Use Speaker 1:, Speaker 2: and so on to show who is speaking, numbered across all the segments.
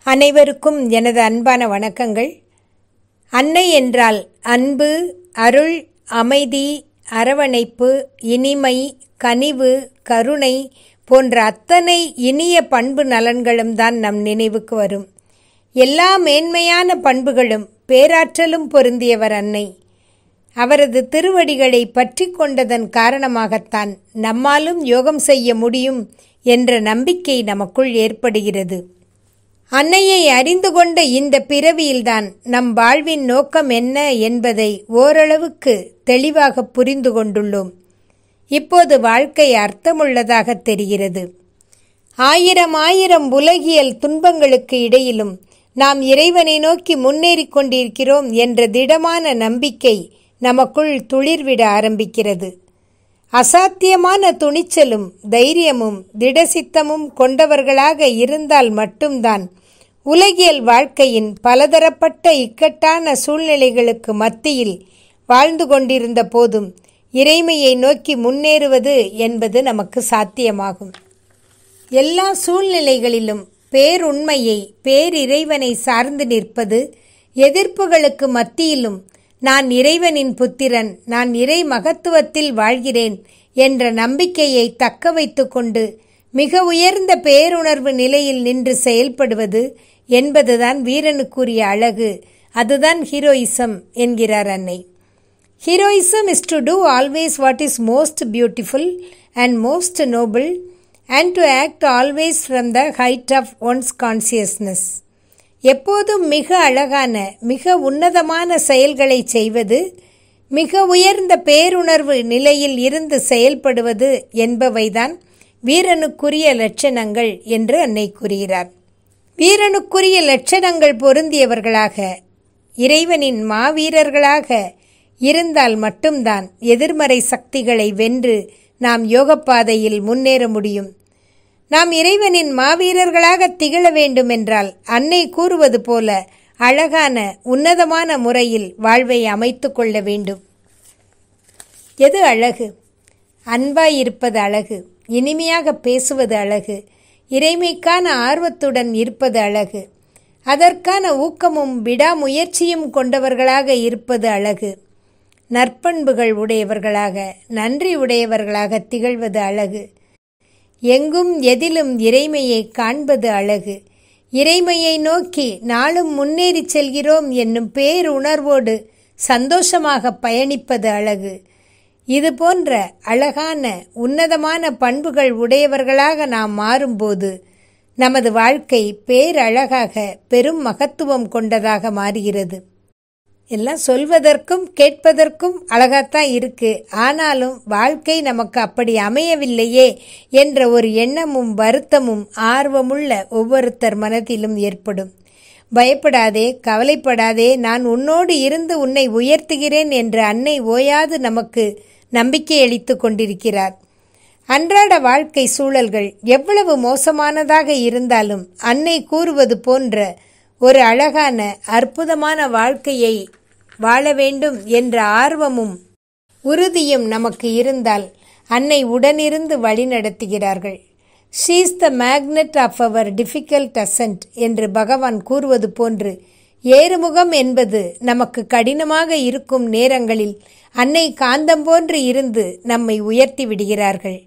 Speaker 1: அனைவருக்கும் எனது அன்பான வணக்கங்கள் அன்னை என்றால் அன்பு அருள் அமைதி அரவணைப்பு இனிமை கனிவு கருணை போன்ற அத்தனை இனிய பண்பு நலன்களும் தான் நம் நினைவுக்கு வரும் எல்லா மேன்மையான பண்புகளும் பேராற்றலும் பொருந்தியவர் அன்னை அவரது திருவடிகளை பற்றி கொண்டதன் காரணமாகத்தான் நம்மாலும் யோகம் செய்ய முடியும் என்ற நம்பிக்கை நமக்குள் ஏற்படுகிறது அன்னையை அறிந்து கொண்ட இந்த பிறவியில்தான் நம் வாழ்வின் நோக்கம் என்ன என்பதை ஓரளவுக்கு தெளிவாக புரிந்து கொண்டுள்ளோம் இப்போது வாழ்க்கை அர்த்தமுள்ளதாக தெரிகிறது ஆயிரம் ஆயிரம் உலகியல் துன்பங்களுக்கு இடையிலும் நாம் இறைவனை நோக்கி முன்னேறிக் கொண்டிருக்கிறோம் என்ற திடமான நம்பிக்கை நமக்குள் துளிர்விட ஆரம்பிக்கிறது அசாத்தியமான துணிச்சலும் தைரியமும் திடசித்தமும் கொண்டவர்களாக இருந்தால் மட்டும்தான் உலகியல் வாழ்க்கையின் பலதரப்பட்ட இக்கட்டான சூழ்நிலைகளுக்கு மத்தியில் வாழ்ந்து கொண்டிருந்த போதும் இறைமையை நோக்கி முன்னேறுவது என்பது நமக்கு சாத்தியமாகும் எல்லா சூழ்நிலைகளிலும் பேருண்மையை பேரிறைவனை சார்ந்து நிற்பது எதிர்ப்புகளுக்கு மத்தியிலும் நான் இறைவனின் புத்திரன் நான் இறை மகத்துவத்தில் வாழ்கிறேன் என்ற நம்பிக்கையை தக்க வைத்து கொண்டு மிக உயர்ந்த பேருணர்வு நிலையில் நின்று செயல்படுவது என்பதுதான் வீரனுக்குரிய அழகு அதுதான் ஹீரோயிசம் என்கிறார் அன்னை heroism is to do always what is most beautiful and most noble and to act always from the height of one's consciousness எப்போதும் மிக அழகான மிக உன்னதமான செயல்களை செய்வது மிக உயர்ந்த பேருணர்வு நிலையில் இருந்து செயல்படுவது என்பவைதான் வீரனுக்குரிய லட்சணங்கள் என்று அன்னை கூறுகிறார் வீரனுக்குரிய லட்சணங்கள் பொருந்தியவர்களாக இறைவனின் மாவீரர்களாக இருந்தால் மட்டும்தான் எதிர்மறை சக்திகளை வென்று நாம் யோகப்பாதையில் முன்னேற முடியும் நாம் இறைவனின் மாவீரர்களாக திகழ வேண்டும் என்றால் அன்னை கூறுவது போல அழகான உன்னதமான முறையில் வாழ்வை அமைத்து கொள்ள வேண்டும் எது அழகு அன்பாய் இருப்பது அழகு இனிமையாக பேசுவது அழகு இறைமைக்கான ஆர்வத்துடன் இருப்பது அழகு அதற்கான ஊக்கமும் விடாமுயற்சியும் கொண்டவர்களாக இருப்பது அழகு நற்பண்புகள் உடையவர்களாக நன்றி உடையவர்களாக திகழ்வது அழகு எங்கும் எதிலும் இறைமையை காண்பது அழகு இறைமையை நோக்கி நாளும் முன்னேறி செல்கிறோம் என்னும் பேருணர்வோடு சந்தோஷமாக பயணிப்பது அழகு இது போன்ற அழகான உன்னதமான பண்புகள் உடையவர்களாக நாம் மாறும்போது நமது வாழ்க்கை பேரழகாக பெரும் மகத்துவம் கொண்டதாக மாறுகிறது எல்லாம் சொல்வதற்கும் கேட்பதற்கும் அழகாத்தான் இருக்கு ஆனாலும் வாழ்க்கை நமக்கு அப்படி அமையவில்லையே என்ற ஒரு எண்ணமும் வருத்தமும் ஆர்வமுள்ள ஒவ்வொருத்தர் மனதிலும் ஏற்படும் பயப்படாதே கவலைப்படாதே நான் உன்னோடு இருந்து உன்னை உயர்த்துகிறேன் என்று அன்னை ஓயாது நமக்கு நம்பிக்கை அளித்து கொண்டிருக்கிறார் அன்றாட வாழ்க்கை சூழல்கள் எவ்வளவு மோசமானதாக இருந்தாலும் அன்னை கூறுவது போன்ற ஒரு அழகான அற்புதமான வாழ்க்கையை வாழ வேண்டும் என்ற ஆர்வமும் உறுதியும் நமக்கு இருந்தால் அன்னை உடனிருந்து வழிநடத்துகிறார்கள் she's the magnet of our difficult ascent என்று பகவான் கூறுவது போன்று ஏறுமுகம் என்பது நமக்கு கடினமாக இருக்கும் நேரங்களில் அன்னை காந்தம் போன்று இருந்து நம்மை உயர்த்தி விடுகிறார்கள்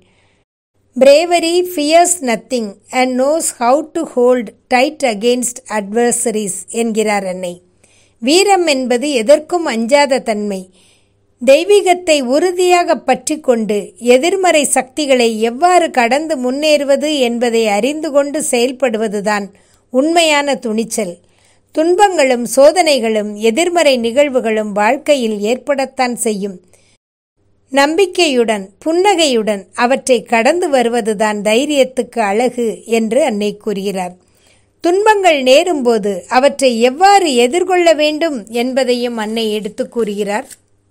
Speaker 1: bravery fears nothing and knows how to hold tight against adversaries என்கிறார் அன்னை வீரம் என்பது எதற்கும் அஞ்சாத தன்மை தெய்வீகத்தை உறுதியாக பற்றி கொண்டு எதிர்மறை சக்திகளை எவ்வாறு கடந்து முன்னேறுவது என்பதை அறிந்து கொண்டு செயல்படுவதுதான் உண்மையான துணிச்சல் துன்பங்களும் சோதனைகளும் எதிர்மறை நிகழ்வுகளும் வாழ்க்கையில் ஏற்படத்தான் செய்யும் நம்பிக்கையுடன் புன்னகையுடன் அவற்றை கடந்து வருவதுதான் தைரியத்துக்கு அழகு என்று அன்னை கூறுகிறார் துன்பங்கள் நேரும்போது அவற்றை எவ்வாறு எதிர்கொள்ள வேண்டும் என்பதையும் அன்னை எடுத்து கூறுகிறார்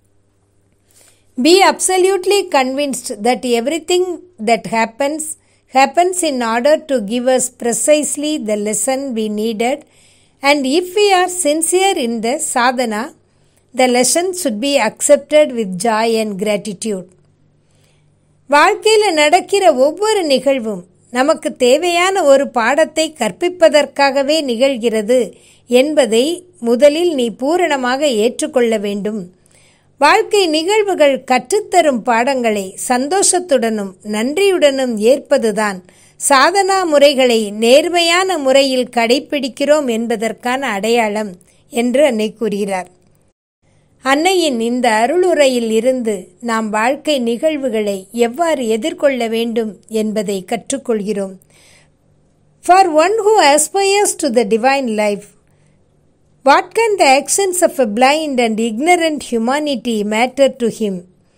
Speaker 1: be absolutely convinced that everything that happens happens in order to give us precisely the lesson we needed and if we are sincere in the sadhana the lesson should be accepted with joy and gratitude வாழ்க்கையில் நடக்கிற ஒவ்வொரு நிகழ்வும் நமக்கு தேவையான ஒரு பாடத்தை கற்பிப்பதற்காகவே நிகழ்கிறது என்பதை முதலில் நீ பூரணமாக ஏற்றுக்கொள்ள வேண்டும் வாழ்க்கை நிகழ்வுகள் கற்றுத்தரும் பாடங்களை சந்தோஷத்துடனும் நன்றியுடனும் ஏற்பதுதான் சாதனா முறைகளை நேர்மையான முறையில் கடைபிடிக்கிறோம் என்பதற்கான அடையாளம் என்று அன்னை கூறுகிறார் அன்னையின் இந்த அருளுரையில் இருந்து நாம் வாழ்க்கை நிகழ்வுகளை எவ்வாறு எதிர்கொள்ள வேண்டும் என்பதை கற்றுக்கொள்கிறோம் for one who aspires to the divine life what can the actions of a blind and ignorant humanity matter to him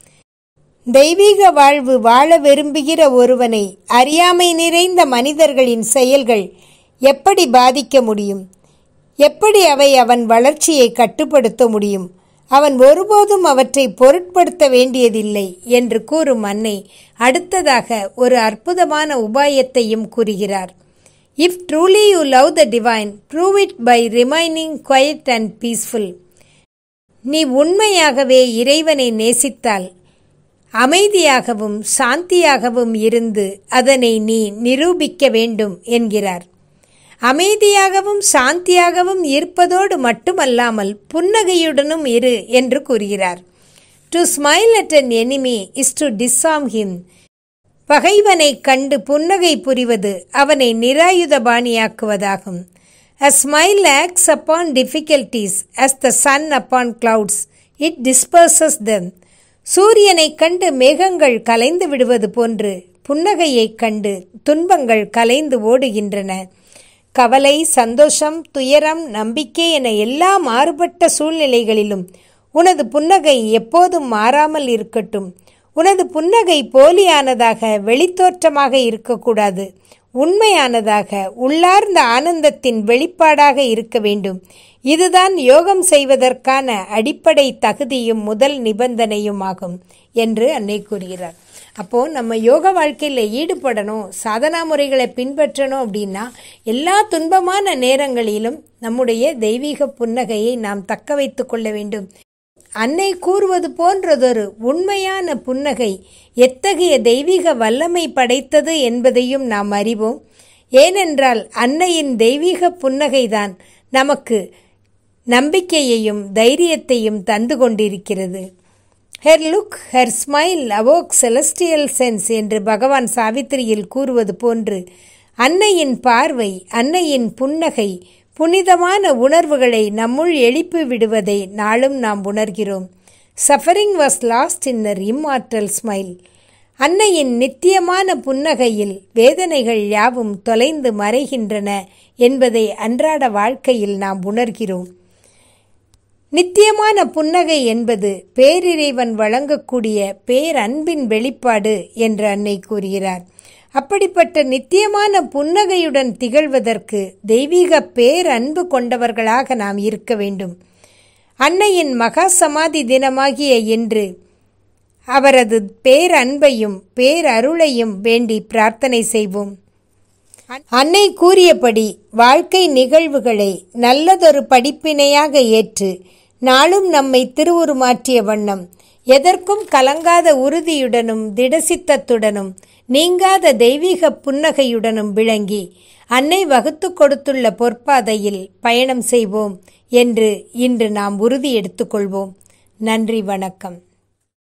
Speaker 1: தெய்வீக வாழ்வு வாழ விரும்புகிற ஒருவனை அறியாமை நிறைந்த மனிதர்களின் செயல்கள் எப்படி பாதிக்க முடியும் எப்படி அவை அவன் வளர்ச்சியை கட்டுப்படுத்த முடியும் அவன் ஒருபோதும் அவற்றை பொருட்படுத்த வேண்டியதில்லை என்று கூறும் அன்னை அடுத்ததாக ஒரு அற்புதமான உபாயத்தையும் கூறுகிறார் if truly you love the divine prove it by remaining quiet and peaceful நீ உண்மையாகவே இறைவனை நேசித்தால் அமைதியாகவும் சாந்தியாகவும் இருந்து அதனை நீ நிரூபிக்க வேண்டும் என்கிறார் அமைதியாகவும் சாந்தியாகவும் இருப்பதோடு மட்டுமல்லாமல் புன்னகையுடனும் இரு என்று கூறுகிறார் to smile at an enemy is to disarm him பகைவனை கண்டு புன்னகை புரிவது அவனை நிராயுதபாணியாக்குவதாகும் a smile acts upon difficulties as the sun upon clouds it disperses them சூரியனை கண்டு மேகங்கள் கலைந்து விடுவது போன்று புன்னகையைக் கண்டு துன்பங்கள் கலைந்து ஓடுகின்றன கவலை சந்தோஷம் துயரம் நம்பிக்கை என எல்லா மாறுபட்ட சூழ்நிலைகளிலும் உனது புன்னகை எப்போதும் மாறாமல் இருக்கட்டும் உனது புன்னகை போலியானதாக வெளித்தோற்றமாக இருக்கக்கூடாது உண்மையானதாக உள்ளார்ந்த ஆனந்தத்தின் வெளிப்பாடாக இருக்க வேண்டும் இதுதான் யோகம் செய்வதற்கான அடிப்படை தகுதியும் முதல் நிபந்தனையும் ஆகும் என்று அன்னை கூறுகிறார் அப்போ நம்ம யோக வாழ்க்கையில் ஈடுபடணும் சாதனா முறைகளை பின்பற்றணும் அப்படின்னா எல்லா துன்பமான நேரங்களிலும் நம்முடைய தெய்வீக புன்னகையை நாம் தக்க வைத்து கொள்ள வேண்டும் அன்னை கூறுவது போன்றதொரு உண்மையான புன்னகை எத்தகைய தெய்வீக வல்லமை படைத்தது என்பதையும் நாம் அறிவோம் ஏனென்றால் அன்னையின் தெய்வீக புன்னகைதான் நமக்கு நம்பிக்கையையும் தைரியத்தையும் தந்து கொண்டிருக்கிறது her look her smile awoke celestial sense என்று பகவான் சாவித்திரியில் கூறுவது போன்று அன்னையின் பார்வை அன்னையின் புன்னகை புனிதமான உணர்வுகளை நம்முள் எழுப்பி விடுவதை நாளும் நாம் உணர்கிறோம் சஃபரிங் வாஸ் லாஸ்ட் இன் அர் இம்மார்டல் ஸ்மைல் அன்னையின் நித்தியமான புன்னகையில் வேதனைகள் யாவும் தொலைந்து மறைகின்றன என்பதை அன்றாட வாழ்க்கையில் நாம் உணர்கிறோம் நித்தியமான புன்னகை என்பது பேரிறைவன் வழங்கக்கூடிய பேரன்பின் வெளிப்பாடு என்று அன்னை கூறுகிறார் அப்படிப்பட்ட நித்தியமான புன்னகையுடன் திகழ்வதற்கு தெய்வீக பேரன்பு கொண்டவர்களாக நாம் இருக்க வேண்டும் அன்னையின் மகா சமாதி தினமாகிய இன்று அவரது பேரன்பையும் பேரருளையும் வேண்டி பிரார்த்தனை செய்வோம் அன்னை கூறியபடி வாழ்க்கை நிகழ்வுகளை நல்லதொரு படிப்பினையாக ஏற்று நாளும் நம்மை திருவுருமாற்றிய வண்ணம் எதற்கும் கலங்காத உறுதியுடனும் திடசித்தத்துடனும் நீங்காத தெய்வீக புன்னகையுடனும் விளங்கி அன்னை வகுத்து கொடுத்துள்ள பொற்பாதையில் பயணம் செய்வோம் என்று இன்று நாம் உறுதி எடுத்துக்கொள்வோம் நன்றி வணக்கம்